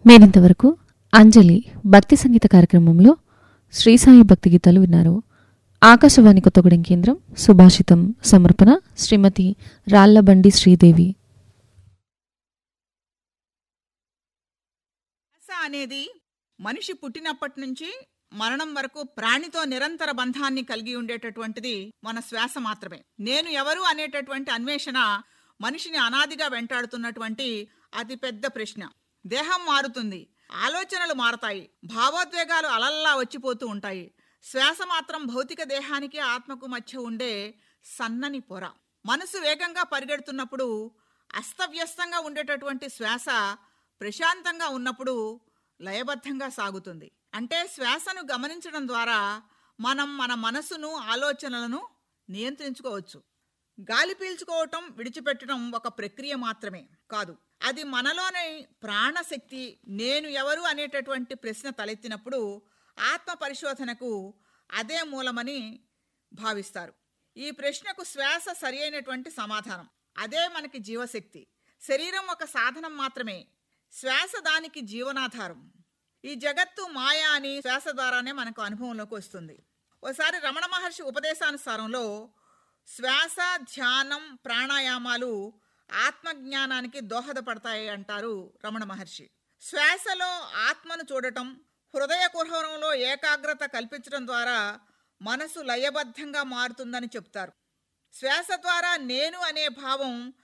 మీరింతవరకు అంజలి భక్తి సంగీత కార్యక్రమంలో శ్రీ సాయి భక్తి గీతాలు విన్నారు ఆకాశవాణి కొత్తగూడెం కేంద్రం సుభాషితం సమర్పణ శ్రీమతి రాళ్లబండి శ్రీదేవి శ్వాస అనేది మనిషి పుట్టినప్పటి నుంచి మరణం వరకు ప్రాణితో నిరంతర బంధాన్ని కలిగి ఉండేటటువంటిది మన శ్వాస మాత్రమే నేను ఎవరు అనేటటువంటి అన్వేషణ మనిషిని అనాదిగా వెంటాడుతున్నటువంటి అతి పెద్ద ప్రశ్న దేహం మారుతుంది ఆలోచనలు మారతాయి భావోద్వేగాలు అలల్లా వచ్చిపోతూ ఉంటాయి శ్వాస మాత్రం భౌతిక దేహానికి ఆత్మకు మధ్య ఉండే సన్నని పొర మనసు వేగంగా పరిగెడుతున్నప్పుడు అస్తవ్యస్తంగా ఉండేటటువంటి శ్వాస ప్రశాంతంగా ఉన్నప్పుడు లయబద్ధంగా సాగుతుంది అంటే శ్వాసను గమనించడం ద్వారా మనం మన మనసును ఆలోచనలను నియంత్రించుకోవచ్చు గాలి పీల్చుకోవటం విడిచిపెట్టడం ఒక ప్రక్రియ మాత్రమే కాదు అది మనలోని ప్రాణశక్తి నేను ఎవరు అనేటటువంటి ప్రశ్న తలెత్తినప్పుడు ఆత్మ పరిశోధనకు అదే మూలమని భావిస్తారు ఈ ప్రశ్నకు శ్వాస సరి అయినటువంటి సమాధానం అదే మనకి జీవశక్తి శరీరం ఒక సాధనం మాత్రమే శ్వాస దానికి జీవనాధారం ఈ జగత్తు మాయా అని శ్వాస ద్వారానే మనకు అనుభవంలోకి వస్తుంది ఓసారి రమణ మహర్షి ఉపదేశానుసారంలో శ్వాస ధ్యానం ప్రాణాయామాలు ఆత్మజ్ఞానానికి దోహదపడతాయి అంటారు రమణ మహర్షి శ్వాసలో ఆత్మను చూడటం హృదయ కుహరంలో ఏకాగ్రత కల్పించడం ద్వారా మనసు లయబద్ధంగా మారుతుందని చెప్తారు శ్వాస ద్వారా నేను అనే భావం